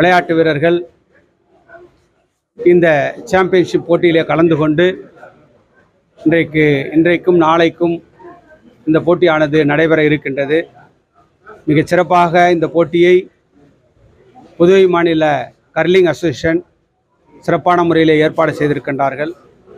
விளையாட்டு வீரர்கள் இந்த சாம்பியன்ஷிப் போட்டியிலே கலந்து கொண்டு இன்றைக்கு இன்றைக்கும் நாளைக்கும் இந்த போட்டியானது நடைபெற இருக்கின்றது மிகச் சிறப்பாக இந்த போட்டியை புதுவை மாநில கர்லிங் அசோசியேஷன் சிறப்பான முறையில் ஏற்பாடு செய்திருக்கின்றார்கள்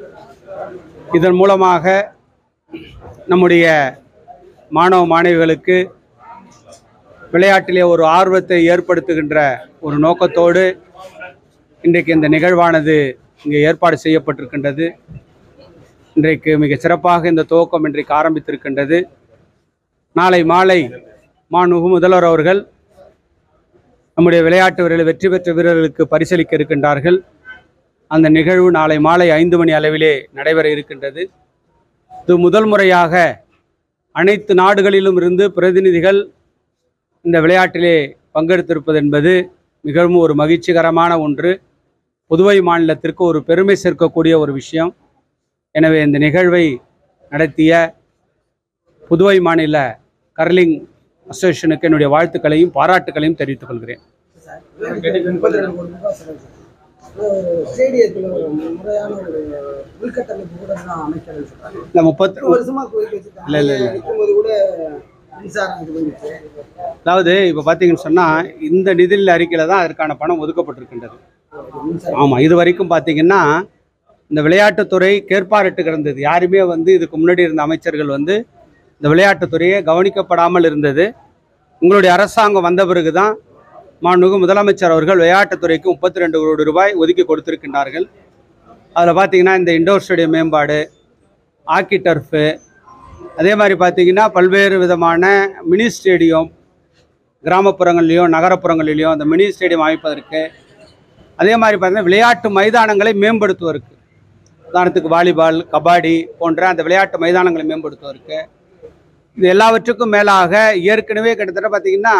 இதன் மூலமாக நம்முடைய மாணவ மாணவிகளுக்கு விளையாட்டிலே ஒரு ஆர்வத்தை ஏற்படுத்துகின்ற ஒரு நோக்கத்தோடு இன்றைக்கு இந்த நிகழ்வானது இங்கே ஏற்பாடு செய்யப்பட்டிருக்கின்றது இன்றைக்கு மிக சிறப்பாக இந்த துவக்கம் இன்றைக்கு ஆரம்பித்திருக்கின்றது நாளை மாலை மாண்புமிகு முதல்வர் அவர்கள் நம்முடைய விளையாட்டு வீரர்கள் வெற்றி பெற்ற வீரர்களுக்கு பரிசளிக்க இருக்கின்றார்கள் அந்த நிகழ்வு நாளை மாலை ஐந்து மணி அளவிலே நடைபெற இருக்கின்றது இது முதல் முறையாக அனைத்து நாடுகளிலும் இருந்து பிரதிநிதிகள் இந்த விளையாட்டிலே பங்கெடுத்திருப்பது என்பது மிகவும் ஒரு மகிழ்ச்சிகரமான ஒன்று புதுவை மாநிலத்திற்கு ஒரு பெருமை சேர்க்கக்கூடிய ஒரு விஷயம் எனவே இந்த நிகழ்வை நடத்திய புதுவை மாநில கர்லிங் அசோசியேஷனுக்கு என்னுடைய வாழ்த்துக்களையும் பாராட்டுக்களையும் தெரிவித்துக் கொள்கிறேன் முப்பத்தி ரெண்டு கோடி ரூபாய் செலவு சார். ஒரு ஸ்டேடியத்தில் ஒரு முறையான ஒரு உள்கட்டமைப்பு கூட இன்னும் அமைக்கலன்னு சொல்றாங்க இந்த முப்பத்தி ஒரு வருஷமா கோரிக்கை வச்சிருக்காங்க இல்ல, இல்ல, இல்ல. இருக்கும்போது கூட மின்சாரம் இது வந்துச்சு அதாவது இப்போ பார்த்தீங்கன்னு சொன்னால் இந்த நிதிநிலை அறிக்கையில் தான் அதற்கான பணம் ஒதுக்கப்பட்டிருக்கின்றது மின்சாரம் ஆமாம் இது வரைக்கும் பார்த்தீங்கன்னா இந்த விளையாட்டுத்துறை கேட்பாரிட்டு கிடந்தது யாருமே வந்து இதுக்கு முன்னாடி இருந்த அமைச்சர்கள் வந்து இந்த விளையாட்டுத்துறையை கவனிக்கப்படாமல் இருந்தது உங்களுடைய அரசாங்கம் வந்த பிறகு தான் மாண்புமிகு முதலமைச்சர் அவர்கள் விளையாட்டுத்துறைக்கு முப்பத்தி ரெண்டு கோடி ரூபாய் ஒதுக்கி கொடுத்திருக்கின்றார்கள் அதில் பார்த்தீங்கன்னா இந்த இண்டோர் ஸ்டேடியம் மேம்பாடு ஹாக்கி டர்ஃபு அதே மாதிரி பார்த்தீங்கன்னா பல்வேறு விதமான மினி ஸ்டேடியம் கிராமப்புறங்கள்லேயும் நகரப்புறங்களிலையும் அந்த மினி ஸ்டேடியம் அமைப்பதற்கு அதே மாதிரி பார்த்தீங்கன்னா விளையாட்டு மைதானங்களை மேம்படுத்துவதற்கு உதாரணத்துக்கு வாலிபால் கபாடி போன்ற அந்த விளையாட்டு மைதானங்களை மேம்படுத்துவதற்கு இது எல்லாவற்றுக்கும் மேலாக ஏற்கனவே கிட்டத்தட்ட பார்த்தீங்கன்னா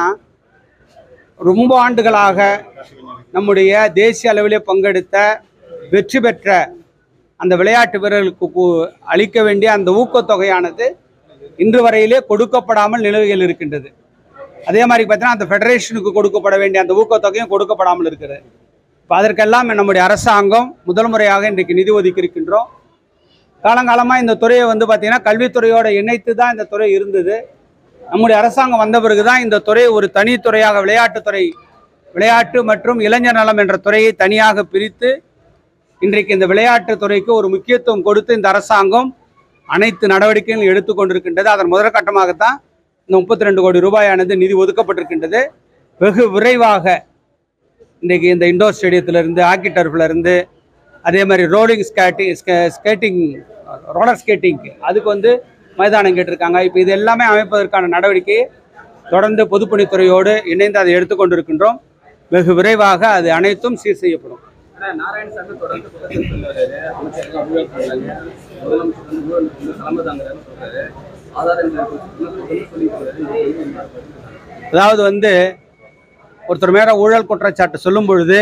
ரொம்ப ஆண்டுகளாக நம்முடைய தேசிய அளவிலே பங்கெடுத்த வெற்றி பெற்ற அந்த விளையாட்டு வீரர்களுக்கு கு- அளிக்க வேண்டிய அந்த ஊக்கத்தொகையானது இன்று வரையிலே கொடுக்கப்படாமல் நிலுவையில் இருக்கின்றது அதே மாதிரி பார்த்தீங்கன்னா அந்த ஃபெடரேஷனுக்கு கொடுக்கப்பட வேண்டிய அந்த ஊக்கத்தொகையும் கொடுக்கப்படாமல் இருக்கிறது இப்போ அதற்கெல்லாம் நம்முடைய அரசாங்கம் முதல் முறையாக இன்றைக்கு நிதி ஒதுக்கி இருக்கின்றோம் காலங்காலமாக இந்த துறையை வந்து பார்த்திங்கன்னா கல்வித்துறையோட இணைத்து தான் இந்த துறை இருந்தது நம்முடைய அரசாங்கம் வந்த பிறகு தான் இந்த துறை ஒரு தனித்துறையாக விளையாட்டுத்துறை விளையாட்டு மற்றும் இளைஞர் நலம் என்ற துறையை தனியாக பிரித்து இன்றைக்கு இந்த விளையாட்டுத் துறைக்கு ஒரு முக்கியத்துவம் கொடுத்து இந்த அரசாங்கம் அனைத்து நடவடிக்கைகளும் எடுத்துக்கொண்டிருக்கின்றது அதன் முதற்கட்டமாகத்தான் இந்த முப்பத்தி ரெண்டு கோடி ரூபாயானது நிதி ஒதுக்கப்பட்டிருக்கின்றது வெகு விரைவாக இன்றைக்கு இந்த இண்டோர் ஸ்டேடியத்திலிருந்து ஹாக்கி டர்ஃப்ல இருந்து அதே மாதிரி ரோலிங் ஸ்கேட்டிங் ஸ்கேட்டிங் ரோலர் ஸ்கேட்டிங்க்கு அதுக்கு வந்து மைதானம் கேட்டிருக்காங்க இப்போ இது எல்லாமே அமைப்பதற்கான நடவடிக்கையை தொடர்ந்து பொதுப்பணித்துறையோடு இணைந்து அதை எடுத்துக்கொண்டிருக்கின்றோம் வெகு விரைவாக அது அனைத்தும் சீர் செய்யப்படும் ஆனா நாராயணசாமி தொடர்ந்து குற்றத்தை சொல்லுவாரு அமைச்சர்கள் ஊழல் பண்ணாங்க முதலமைச்சர் வந்து ஊழல் வந்து தலைமை தாங்குறாருன்னு சொல்றாரு ஆதாரங்கள் இருக்கு சொல்லிட்டு அதாவது வந்து ஒருத்தர் மேல ஊழல் குற்றச்சாட்டு சொல்லும் பொழுது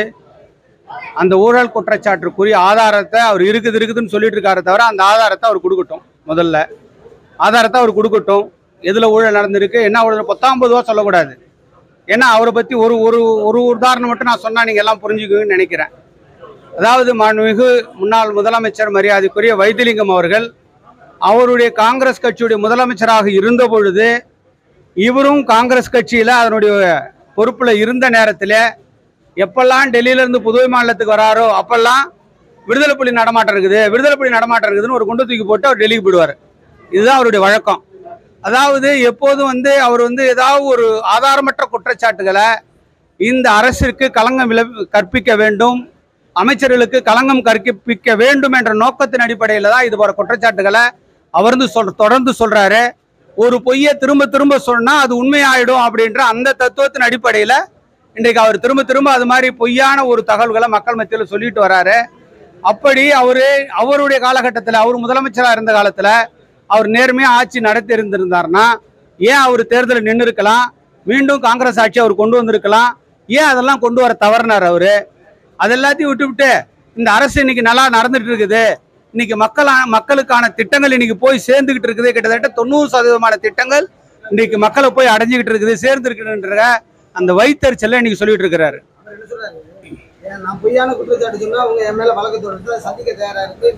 அந்த ஊழல் குற்றச்சாட்டுக்குரிய ஆதாரத்தை அவர் இருக்குது இருக்குதுன்னு சொல்லிட்டு இருக்காரு தவிர அந்த ஆதாரத்தை அவர் கொடுக்கட்டும் முதல்ல ஆதாரத்தை அவர் கொடுக்கட்டும் எதில் ஊழல் நடந்திருக்கு என்ன ஊழல் பத்தாம்பது ரூபா சொல்லக்கூடாது ஏன்னா அவரை பற்றி ஒரு ஒரு ஒரு உதாரணம் மட்டும் நான் சொன்னால் நீங்கள் எல்லாம் புரிஞ்சுக்குவீங்கன்னு நினைக்கிறேன் அதாவது மாண்புமிகு முன்னாள் முதலமைச்சர் மரியாதைக்குரிய வைத்திலிங்கம் அவர்கள் அவருடைய காங்கிரஸ் கட்சியுடைய முதலமைச்சராக இருந்த பொழுது இவரும் காங்கிரஸ் கட்சியில் அதனுடைய பொறுப்பில் இருந்த நேரத்தில் எப்பெல்லாம் டெல்லியிலேருந்து புதுவை மாநிலத்துக்கு வராரோ அப்பெல்லாம் விடுதலை புலி நடமாட்டம் இருக்குது விடுதலை புலி நடமாட்டம் இருக்குதுன்னு ஒரு குண்டு தூக்கி போட்டு அவர் டெல்லிக்கு போயிடுவார் இதுதான் அவருடைய வழக்கம் அதாவது எப்போதும் வந்து அவர் வந்து ஏதாவது ஒரு ஆதாரமற்ற குற்றச்சாட்டுகளை இந்த அரசிற்கு களங்கம் விளை கற்பிக்க வேண்டும் அமைச்சர்களுக்கு களங்கம் கற்பிக்க வேண்டும் என்ற நோக்கத்தின் அடிப்படையில் தான் இது போற குற்றச்சாட்டுகளை அவர் வந்து சொல் தொடர்ந்து சொல்றாரு ஒரு பொய்யை திரும்ப திரும்ப சொன்னா அது உண்மையாயிடும் அப்படின்ற அந்த தத்துவத்தின் அடிப்படையில் இன்றைக்கு அவர் திரும்ப திரும்ப அது மாதிரி பொய்யான ஒரு தகவல்களை மக்கள் மத்தியில் சொல்லிட்டு வராரு அப்படி அவரு அவருடைய காலகட்டத்தில் அவர் முதலமைச்சராக இருந்த காலத்தில் அவர் நேர்மையாக ஆட்சி நடத்தி இருந்திருந்தாருன்னா ஏன் அவர் தேர்தலில் நின்று இருக்கலாம் மீண்டும் காங்கிரஸ் ஆட்சி அவர் கொண்டு வந்திருக்கலாம் ஏன் அதெல்லாம் கொண்டு வர தவறினார் அவரு அது எல்லாத்தையும் விட்டுவிட்டு இந்த அரசு இன்னைக்கு நல்லா நடந்துட்டு இருக்குது இன்னைக்கு மக்கள் மக்களுக்கான திட்டங்கள் இன்னைக்கு போய் சேர்ந்துகிட்டு இருக்குது கிட்டத்தட்ட தொண்ணூறு சதவீதமான திட்டங்கள் இன்னைக்கு மக்களை போய் அடைஞ்சுக்கிட்டு இருக்குது சேர்ந்துருக்குன்ற அந்த வைத்தறிச்சலை இன்னைக்கு சொல்லிட்டு இருக்கிறாரு அவர் என்ன சொல்றாரு ஏன் நான் பொய்யான குற்றச்சாட்டு சொன்னா அவங்க என் மேல வழக்கு தொடர்ந்து சந்திக்க தயாரா இருக்கு